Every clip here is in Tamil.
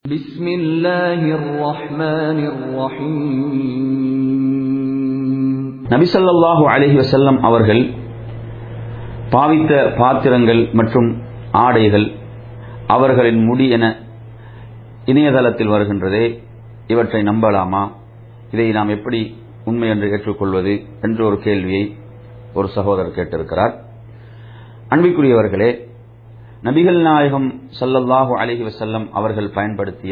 بسم الله الرحمن الرحيم நபிசல்லாஹு அலைஹி வஸல்லம் அவர்கள் பாவித்த பாத்திரங்கள் மற்றும் ஆடைகள் அவர்களின் முடி என இணையதளத்தில் வருகின்றதே இவற்றை நம்பலாமா இதை நாம் எப்படி உண்மை என்று ஏற்றுக்கொள்வது என்ற ஒரு கேள்வியை ஒரு சகோதரர் கேட்டிருக்கிறார் அன்பிற்குரியவர்களே நபிகள் நாயகம் ஸல்லல்லாஹு அலைஹி வஸல்லம் அவர்கள் பயன்படுத்திய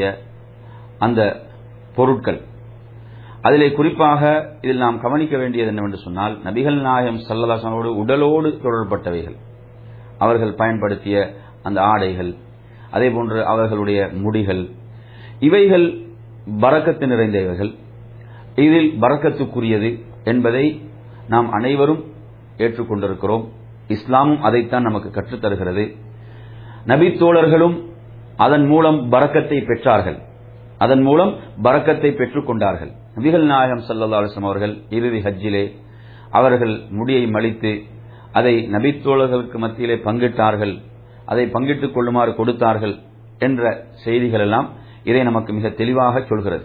அந்த பொருட்கள் அதிலே குறிப்பாக இதில் நாம் கவனிக்க வேண்டியது என்னவென்று சொன்னால் நபிகள் நாயகம் சல்லல்லாஹோடு உடலோடு தொடர்பட்டவைகள் அவர்கள் பயன்படுத்திய அந்த ஆடைகள் அதே போன்று அவர்களுடைய முடிகள் இவைகள் பறக்கத்து நிறைந்தவைகள் இதில் பறக்கத்துக்குரியது என்பதை நாம் அனைவரும் ஏற்றுக்கொண்டிருக்கிறோம் இஸ்லாமும் அதைத்தான் நமக்கு கற்றுத்தருகிறது நபித்தோழர்களும் அதன் மூலம் பறக்கத்தை பெற்றார்கள் அதன் மூலம் பறக்கத்தை பெற்றுக் கொண்டார்கள் நபிகள் நாயகம் சல்லா அலுவலம் அவர்கள் இறுதி ஹஜ்ஜிலே அவர்கள் முடியை மலித்து அதை நபித்தோழர்களுக்கு மத்தியிலே பங்கிட்டார்கள் அதை பங்கிட்டுக் கொள்ளுமாறு கொடுத்தார்கள் என்ற செய்திகள் எல்லாம் இதை நமக்கு மிக தெளிவாக சொல்கிறது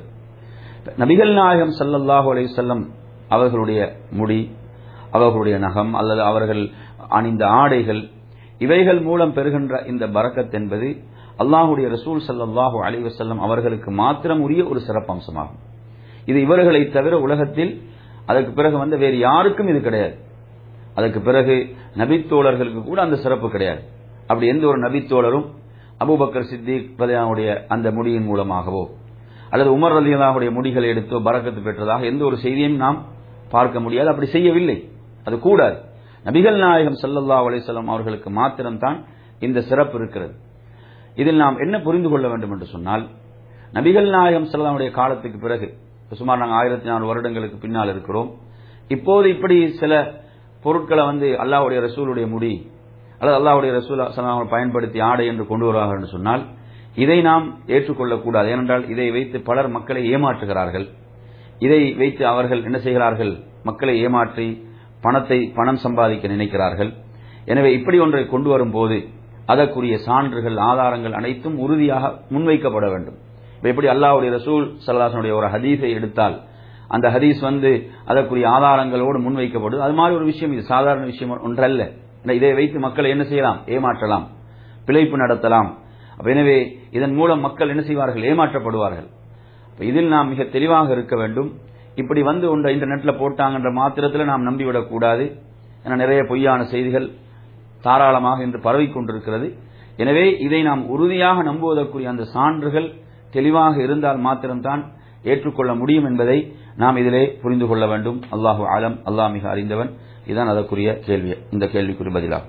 நபிகள் நாயகம் சல்லல்லாஹு அலைவல்லம் அவர்களுடைய முடி அவர்களுடைய நகம் அல்லது அவர்கள் அணிந்த ஆடைகள் இவைகள் மூலம் பெறுகின்ற இந்த பரக்கத் என்பது அல்லாஹுடைய ரசூல் சல்லாஹூ அலிவசல்லம் அவர்களுக்கு மாத்திரம் உரிய ஒரு சிறப்பம்சமாகும் இது இவர்களை தவிர உலகத்தில் அதற்கு பிறகு வந்த வேறு யாருக்கும் இது கிடையாது அதற்கு பிறகு நபித்தோழர்களுக்கு கூட அந்த சிறப்பு கிடையாது அப்படி எந்த ஒரு நபித்தோழரும் அபுபக்கர் சித்திக் ரலியாவுடைய அந்த முடியின் மூலமாகவோ அல்லது உமர் ரலியலாவுடைய முடிகளை எடுத்தோ பறக்கத்து பெற்றதாக எந்த ஒரு செய்தியும் நாம் பார்க்க முடியாது அப்படி செய்யவில்லை அது கூடாது நபிகள் நாயகம் சல்லல்லா அலிசல்லாம் அவர்களுக்கு மாத்திரம்தான் இந்த சிறப்பு இருக்கிறது இதில் நாம் என்ன புரிந்து கொள்ள வேண்டும் என்று சொன்னால் நபிகள் நாயகம் சல்லாவுடைய காலத்துக்கு பிறகு சுமார் நாங்கள் ஆயிரத்தி நாலு வருடங்களுக்கு பின்னால் இருக்கிறோம் இப்போது இப்படி சில பொருட்களை வந்து அல்லாவுடைய ரசூலுடைய முடி அல்லது அல்லாவுடைய ரசூல் சலாம் பயன்படுத்தி ஆடை என்று கொண்டு வருவார்கள் என்று சொன்னால் இதை நாம் ஏற்றுக்கொள்ளக்கூடாது ஏனென்றால் இதை வைத்து பலர் மக்களை ஏமாற்றுகிறார்கள் இதை வைத்து அவர்கள் என்ன செய்கிறார்கள் மக்களை ஏமாற்றி பணத்தை பணம் சம்பாதிக்க நினைக்கிறார்கள் எனவே இப்படி ஒன்றை கொண்டு வரும்போது அதற்குரிய சான்றுகள் ஆதாரங்கள் அனைத்தும் உறுதியாக முன்வைக்கப்பட வேண்டும் எப்படி அல்லாவுடைய ரசூல் சல்லாசனுடைய ஒரு ஹதீஸை எடுத்தால் அந்த ஹதீஸ் வந்து அதற்குரிய ஆதாரங்களோடு முன்வைக்கப்படுது அது மாதிரி ஒரு விஷயம் இது சாதாரண விஷயம் ஒன்றல்ல இதை வைத்து மக்களை என்ன செய்யலாம் ஏமாற்றலாம் பிழைப்பு நடத்தலாம் எனவே இதன் மூலம் மக்கள் என்ன செய்வார்கள் ஏமாற்றப்படுவார்கள் இதில் நாம் மிக தெளிவாக இருக்க வேண்டும் இப்படி வந்து ஒன்றை இன்டர்நெட்ல போட்டாங்கன்ற மாத்திரத்தில் நாம் நம்பிவிடக் கூடாது என நிறைய பொய்யான செய்திகள் தாராளமாக இன்று பரவி கொண்டிருக்கிறது எனவே இதை நாம் உறுதியாக நம்புவதற்குரிய அந்த சான்றுகள் தெளிவாக இருந்தால் மாத்திரம்தான் ஏற்றுக்கொள்ள முடியும் என்பதை நாம் இதிலே புரிந்து கொள்ள வேண்டும் அல்லாஹு ஆலம் அல்லாஹ் மிக அறிந்தவன் இதுதான் அதற்குரிய கேள்வி இந்த கேள்விக்குரிய பதிலாகும்